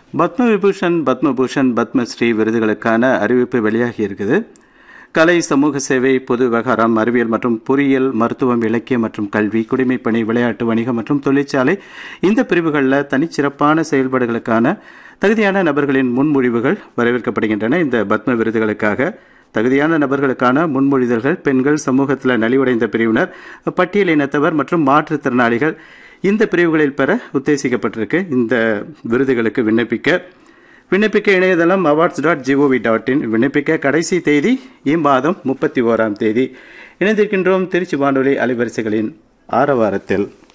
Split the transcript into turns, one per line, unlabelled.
பத்ம விபூஷன் பத்மபூஷன் பத்மஸ்ரீ விருதுகளுக்கான அறிவிப்பு வெளியாகி இருக்குது கலை சமூக சேவை பொது விவகாரம் அறிவியல் மற்றும் பொறியியல் மருத்துவம் இலக்கியம் மற்றும் கல்வி குடிமைப்பணி விளையாட்டு வணிகம் மற்றும் தொழிற்சாலை இந்த பிரிவுகளில் தனிச்சிறப்பான செயல்பாடுகளுக்கான தகுதியான நபர்களின் முன்மொழிவுகள் வரவேற்கப்படுகின்றன இந்த பத்ம விருதுகளுக்காக தகுதியான நபர்களுக்கான முன்மொழிதல்கள் பெண்கள் சமூகத்தில் நலிவடைந்த பிரிவினர் பட்டியலினத்தவர் மற்றும் மாற்றுத்திறனாளிகள் இந்த பிரிவுகளில் பெற உத்தேசிக்கப்பட்டிருக்கு இந்த விருதுகளுக்கு விண்ணப்பிக்க விண்ணப்பிக்க இணையதளம் awards dot G O V dot in விண்ணப்பிக்க கடைசி தேதி இம்மாதம் முப்பத்தி ஓராம் தேதி இணைந்திருக்கின்றோம் திருச்சி வானொலி அலைவரிசைகளின் ஆரவாரத்தில்